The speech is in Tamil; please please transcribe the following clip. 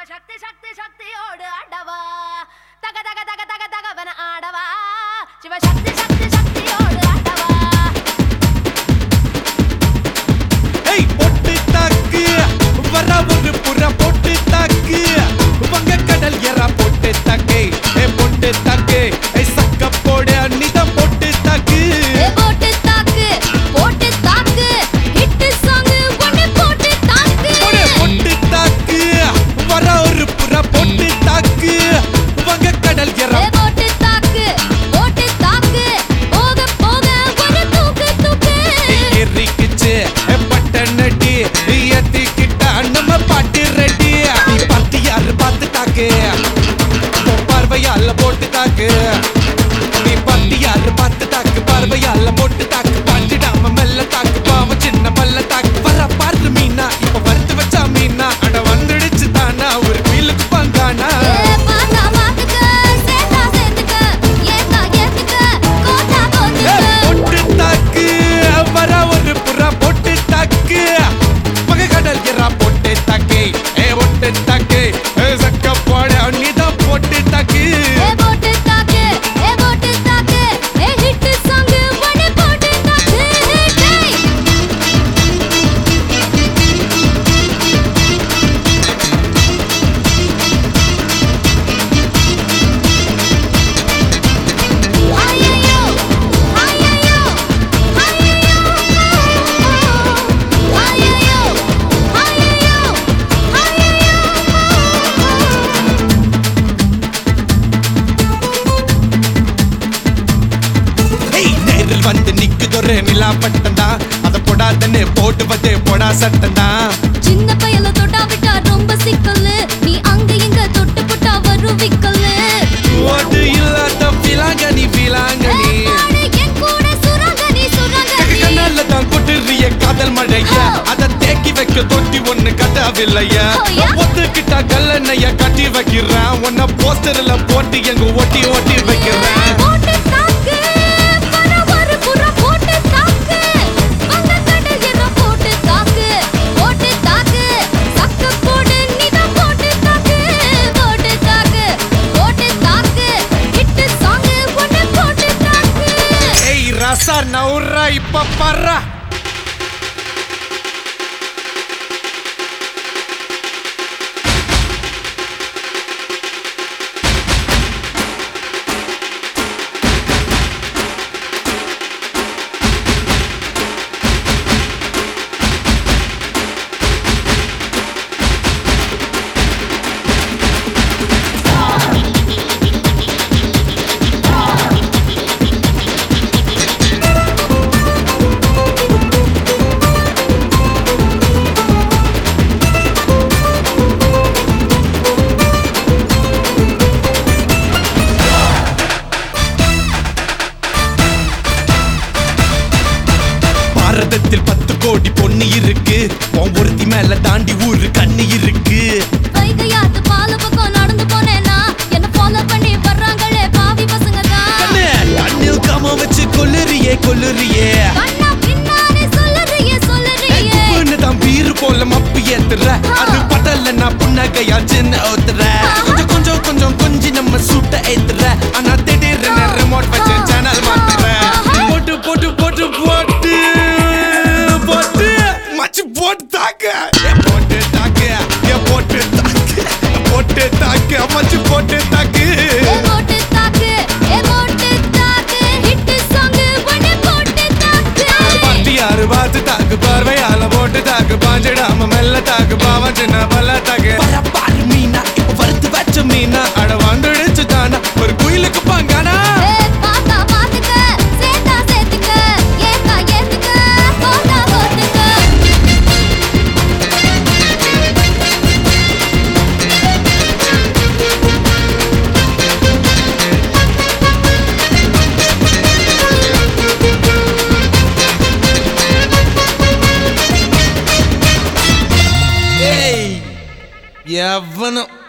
சிவசக்தி சக்தி சக்தியோடு ஆடவா தக தக தக தக தகவன ஆடவா சிவசக்தி சக்தி சக்தியோடு ஆடவா ஏய் பொட்டு தாக்கு வர ஒரு புற பொட்டு தாக்கு வங்க கடல் எறா பொட்டு தாக்கு ஏ பொட்டு தாக்கு ஏய் சக்க போடு அன்னிதான் பொட்டு தாக்கு ஏ போட்டு தாக்கு போட்டு தாக்கு ஹிட் சாங் ஒன்னு போட்டு தாக்கு போடு பொட்டு தாக்கு வர ஒரு புற பொட்டு தாக்கு வங்க கடல் எறா ஏ போட்டு தாக்கு போட்டு தாக்கு போக போக ஒரு தூக்கு தூக்கு எரிக்குச்சு ஏ பட்ட நடி ஏத்திக்கிட்ட நம்ம பாட்டு ரெடி நீ பார்த்து யாரு பார்த்து தாக்கு உன் பார்வையால போட்டு தாக்கு நீ பார்த்து யாரு பார்த்து தாக்கு பார்வையால போட்டு தாக்கு பாஞ்சிடாம மெல்ல தாக்கு பாவம் சின்ன பல்ல தாக்கு வர பாரு மீனா இப்ப வறுத்து வச்சா மீனா அட வந்துடுச்சு தானா ஒரு வீலுக்கு பங்கானா ஏ பாத்தா பாத்துக்க சேத்தா சேத்துக்க ஏத்தா ஏத்துக்க கோத்தா ஏ, கோத்துக்க பொட்டு தாக்கு வர ஒரு புறா பொட்டு தாக்கு மக கடல் எறா பொட்டு தாக்கு ஏ பொட்டு தாக்கு ஏ சக்க போட நீதான் பொட்டு தாக்கு ஏ போட்டு தாக்கு ஏ போட்டு தாக்கு ஏ ஹிட் சாங் ஒன்னு போட்டு தாக்கு டேய் ஐயையோ ஐயையோ ஐயையோ ஐயையோ ஐயையோ ஐயையோ ஏய் நேரில் வந்து நிக்குதொரு நிலா பட்டந்தா அத போடாதன்னு போட்டுவது போடா சட்டந்தா சின்ன பயல தொட்டா விட்டா ரொம்ப சிக்கலு நீ அங்க இங்க தொட்டு புட்டா வரும் விக்கலு ஓட்டு இல்லாத பிலாங்கனி பிலாங்கனி என் கூட சுரங்க நீ சுரங்க நீ கண்ணால தான் கொட்டுறிய காதல் மழைய அத தேக்கி வைக்க தொட்டி ஒண்ணு கட்டாவில்லைய Oh, yeah? ஒத்துக்கிட்டா கல்லணைய கட்டி வைக்கிறேன் உன்ன போஸ்டர்ல போட்டு எங்க ஒட்டி ஒட்டி வைக்கிறேன் போட்டு தாக்கு பர ஒரு புற போட்டு தாக்கு வங்க கடல் எற போட்டு தாக்கு போட்டு தாக்கு சக்க போடு நீதான் போட்டு தாக்கு போட்டு தாக்கு போட்டு தாக்கு ஹிட் சாங் ஒன்னு போட்டு தாக்கு ஏய் ரசா நவுரா இப்ப பர்றா பாரதத்தில் பத்து கோடி பொண்ணு இருக்கு உன் ஒருத்தி மேல தாண்டி ஊரு கண்ணு இருக்கு வைகையாத்து பால பக்கம் நடந்து போனேனா என்ன ஃபாலோ பண்ணி வர்றாங்களே பாவி பசங்க தான் கண்ணு கண்ணில் கம வச்சு கொல்லுறியே கொல்லுறியே கண்ணா பின்னாலே சொல்லறியே சொல்லறியே உப்புன்னு தான் பீரு போல மப்பு ஏத்துற அது படல நான் புன்னகையா சின்ன ஊத்துற கொஞ்சம் கொஞ்சம் கொஞ்சம் கொஞ்சி நம்ம சூட்ட ஏத்துற ஆனா திடீர்னு ரிமோட் வச்சு சேனல் மாத்துற போட்டு போட்டு போட்டு போட்டு போட்டு மச்சு போட்டு தாக்க ஏ போட்டு தாக்க ஏ போட்டு தாக்க போட்டு தாக்க மச்சு போட்டு தாக்கு ஏ போட்டு தாக்கு ஏ போட்டு தாக்கு ஹிட் சாங் ஒன்னு போட்டு தாக்கு பாட்டி யாரு பார்த்து தாக்கு பார்வையால போட்டு தாக்கு பாஞ்சிடாம மெல்ல தாக்கு பாவம் சின்ன பல்ல தாக்கு பாரு மீனா இப்ப வறுத்து வச்ச மீனா அட வந்துடுச்சு தானா ஒரு குயிலுக்கு பங்கானா ஏ பாத்தா பாத்துக்க சேத்தா சேத்துக்க ஏத்தா ஏத்துக்க கோத்தா கோத்துக்க ஏய் எவனும்